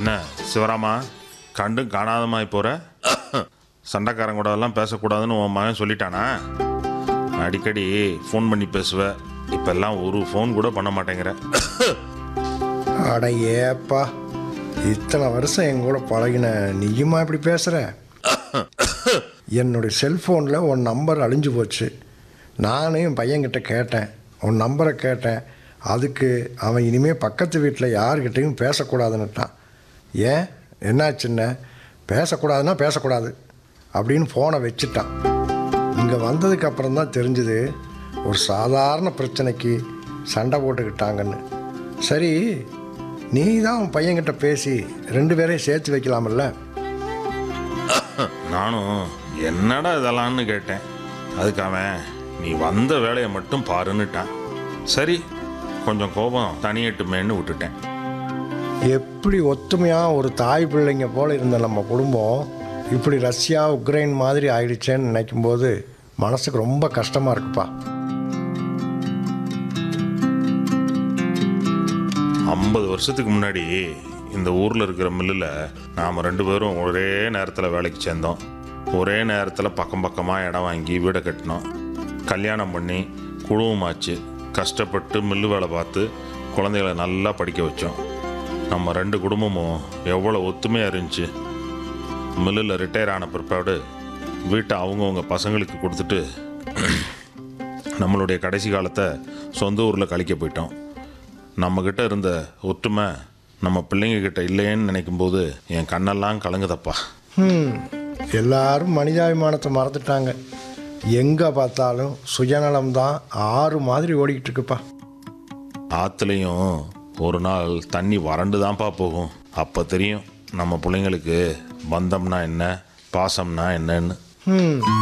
என்ன சிவராமா கண்டும் காணாதமாய் போற சண்டைக்காரன் கூட எல்லாம் பேசக்கூடாதுன்னு உன் மகன் சொல்லிட்டானா அடிக்கடி ஃபோன் பண்ணி பேசுவ இப்பெல்லாம் ஒரு ஃபோன் கூட பண்ண மாட்டேங்கிற அட ஏப்பா இத்தனை வருஷம் என் கூட பழகின நீயுமா இப்படி பேசுகிற என்னுடைய செல்ஃபோனில் உன் நம்பர் அழிஞ்சு போச்சு நானும் என் பையன்கிட்ட கேட்டேன் உன் நம்பரை கேட்டேன் அதுக்கு அவன் இனிமேல் பக்கத்து வீட்டில் யார்கிட்டையும் பேசக்கூடாதுன்னுட்டான் ஏன் என்னாச்சுன்ன பேசக்கூடாதுன்னா பேசக்கூடாது அப்படின்னு ஃபோனை வச்சுட்டான் இங்கே வந்ததுக்கு அப்புறம் தான் தெரிஞ்சுது ஒரு சாதாரண பிரச்சனைக்கு சண்டை போட்டுக்கிட்டாங்கன்னு சரி நீ தான் உன் பையன்கிட்ட பேசி ரெண்டு பேரையும் சேர்த்து வைக்கலாம்ல நானும் என்னடா இதெல்லாம்னு கேட்டேன் அதுக்கு அவன் நீ வந்த வேலையை மட்டும் பாருன்னுட்டான் சரி கொஞ்சம் கோபம் தனியட்டுமேன்னு விட்டுட்டேன் எப்படி ஒத்துமையாக ஒரு தாய் பிள்ளைங்க போல இருந்த நம்ம குடும்பம் இப்படி ரஷ்யா உக்ரைன் மாதிரி ஆயிடுச்சேன்னு நினைக்கும்போது மனசுக்கு ரொம்ப கஷ்டமாக இருக்குப்பா ஐம்பது வருஷத்துக்கு முன்னாடி இந்த ஊரில் இருக்கிற மில்லில் நாம் ரெண்டு பேரும் ஒரே நேரத்தில் வேலைக்கு சேர்ந்தோம் ஒரே நேரத்தில் பக்கம் பக்கமாக இடம் வாங்கி வீடை கட்டினோம் கல்யாணம் பண்ணி குடும்பமாச்சு கஷ்டப்பட்டு மில்லு வேலை பார்த்து குழந்தைகளை நல்லா படிக்க வச்சோம் நம்ம ரெண்டு குடும்பமும் எவ்வளோ ஒத்துமையாக இருந்துச்சு மில்லில் ரிட்டையர் ஆன பிற்பாடு வீட்டை அவங்கவுங்க பசங்களுக்கு கொடுத்துட்டு நம்மளுடைய கடைசி காலத்தை சொந்த ஊரில் கழிக்க போயிட்டோம் நம்மக்கிட்ட இருந்த ஒற்றுமை நம்ம பிள்ளைங்க கிட்ட இல்லையேன்னு நினைக்கும்போது என் கண்ணெல்லாம் கலங்குதப்பா ம் எல்லாரும் மனிதாபிமானத்தை மறந்துட்டாங்க எங்கே பார்த்தாலும் சுயநலம் தான் ஆறு மாதிரி ஓடிக்கிட்டு இருக்குப்பா ஆற்றுலையும் ஒரு நாள் தண்ணி வறண்டு தான்ப்பா போகும் அப்போ தெரியும் நம்ம பிள்ளைங்களுக்கு பந்தம்னா என்ன பாசம்னா என்னன்னு ம்